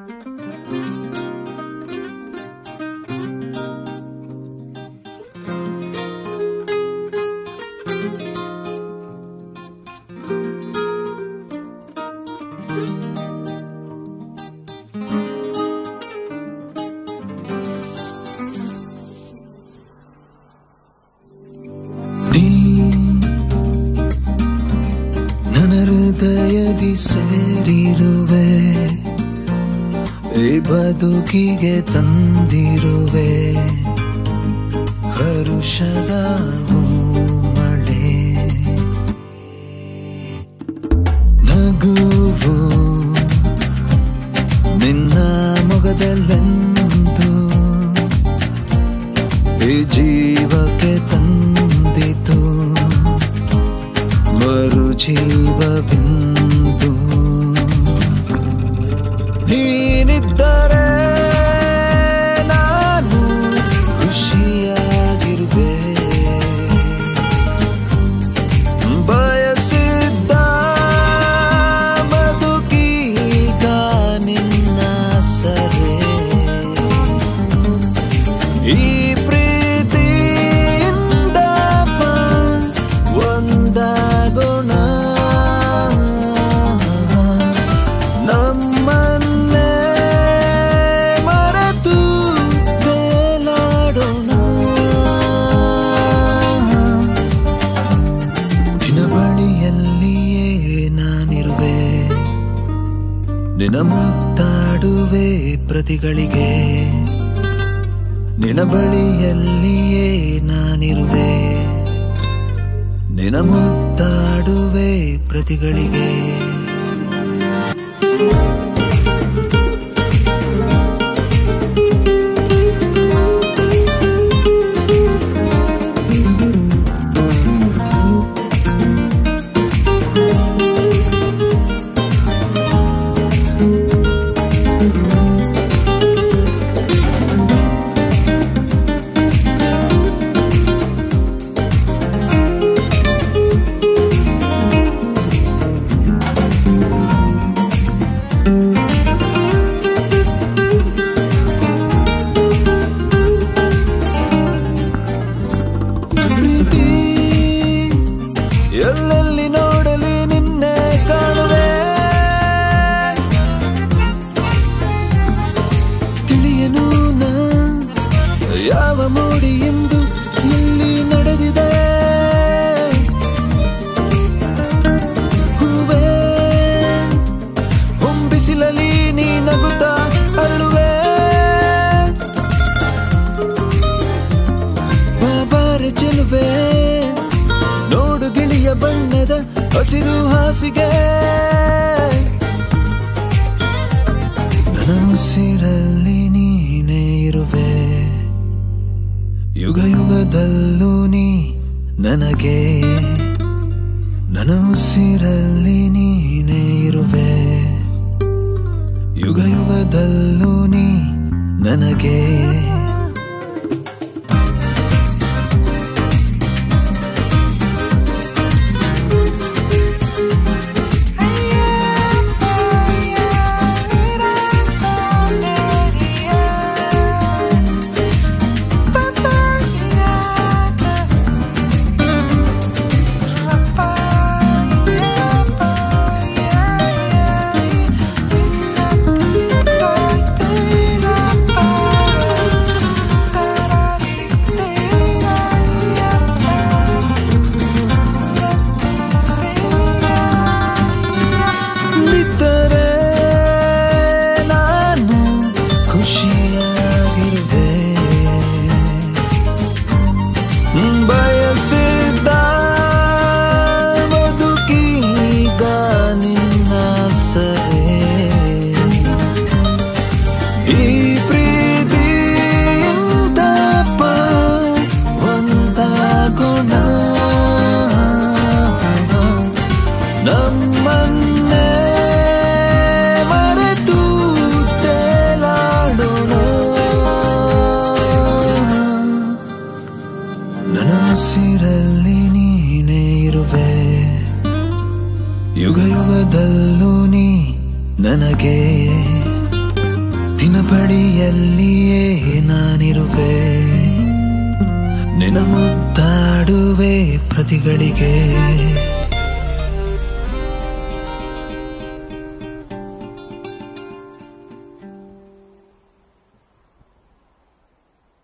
ನೀ ನನ್ನ ಹೃದಯದಿ ಸೇರಿರುವೆ ಈ ಬದುಕಿಗೆ ತಂದಿರುವೆ ಹರುಷದ ಮಳೆ ನಗುವು ನಿನ್ನ ಮೊಗದಲ್ಲೆಂದು ಈ ಜೀವಕ್ಕೆ ತಂದಿತು ಮರು ಜೀವ ಬಿಂದು ನೀನಿದ್ದರೆ ನಾನು ಖುಷಿಯಾಗಿರುವೆ ಬಯಸಿದ್ದ ಬದುಕೀಗ ನಿನ್ನ ಸರೆ ಈ ಪ್ರೀತಿಯಿಂದ ಒಂದಾಗೋಣ ನಮ್ಮನ್ನೇ ಮರೆತು ತೇಲಾಡೋಣ ನಿನ್ನ ಬಳಿಯಲ್ಲಿಯೇ ನಾನಿರುವೆ ನಿನ್ನ ಮುತ್ತಾಡುವೆ ಪ್ರತಿಗಳಿಗೆ ನಿನ್ನ ಬಳಿಯಲ್ಲಿಯೇ ನಾನಿರುವೆ ನಿನ್ನ ಮುತ್ತಾಡುವೆ ಪ್ರತಿಗಳಿಗೆ ಪ್ರೀತಿ ಎಲ್ಲೆಲ್ಲಿ ನೋಡಲಿ ನಿನ್ನೆ ಕಾಣುವೆ ತಿಳಿಯನು ನಾ ಯಾವ ಮೋಡಿ ಎಂದು ಎಲ್ಲಿ ನಡೆದಿದೆ ಹೂವೇ ಹೊಂಬಿಸಿಲಲಿ ನೀ ನಗುತ್ತಾ ಅರಳುವೆ ಬಾಬಾರೆ ಚೆಲುವೆ ನೋಡು ಗಿಳಿಯ ಬಣ್ಣದ ಹಸಿರು ಹಾಸಿಗೆ ನನ್ನ ಉಸಿರಲ್ಲಿ ನೀನೇ ಇರುವೆ ಯುಗ ಯುಗದಲ್ಲೂ ನೀ ನನಗೆ ನನ್ನ ಉಸಿರಲ್ಲಿ ನೀನೇ ಇರುವೆ ಯುಗ ಯುಗದಲ್ಲೂ ನೀ ನನಗೆ ಬಿದ್ದರೆ ನಾನು ಖುಷಿಯಾಗಿರುವೆ ಬಯಸಿದ್ದ ಬದುಕೀಗ ನಿನ್ನ ಸರೆ ಈ ಪ್ರೀತಿಯಿಂದ ಒಂದಾಗೋಣ ನಮ್ಮನ್ನೇ ಮರೆತು ತೇಲಾಡೋಣ ನನ್ನ ಉಸಿರಲ್ಲಿ ನೀನೇ ಇರುವೆ ಯುಗ ಯುಗದಲ್ಲೂ ನೀ ನನಗೆ ನಿನ್ನ ಬಳಿಯಲ್ಲಿಯೇ ನಾನಿರುವೆ ನಿನ್ನ ಮುದ್ದಾಡುವೆ ಪ್ರತಿಗಳಿಗೆ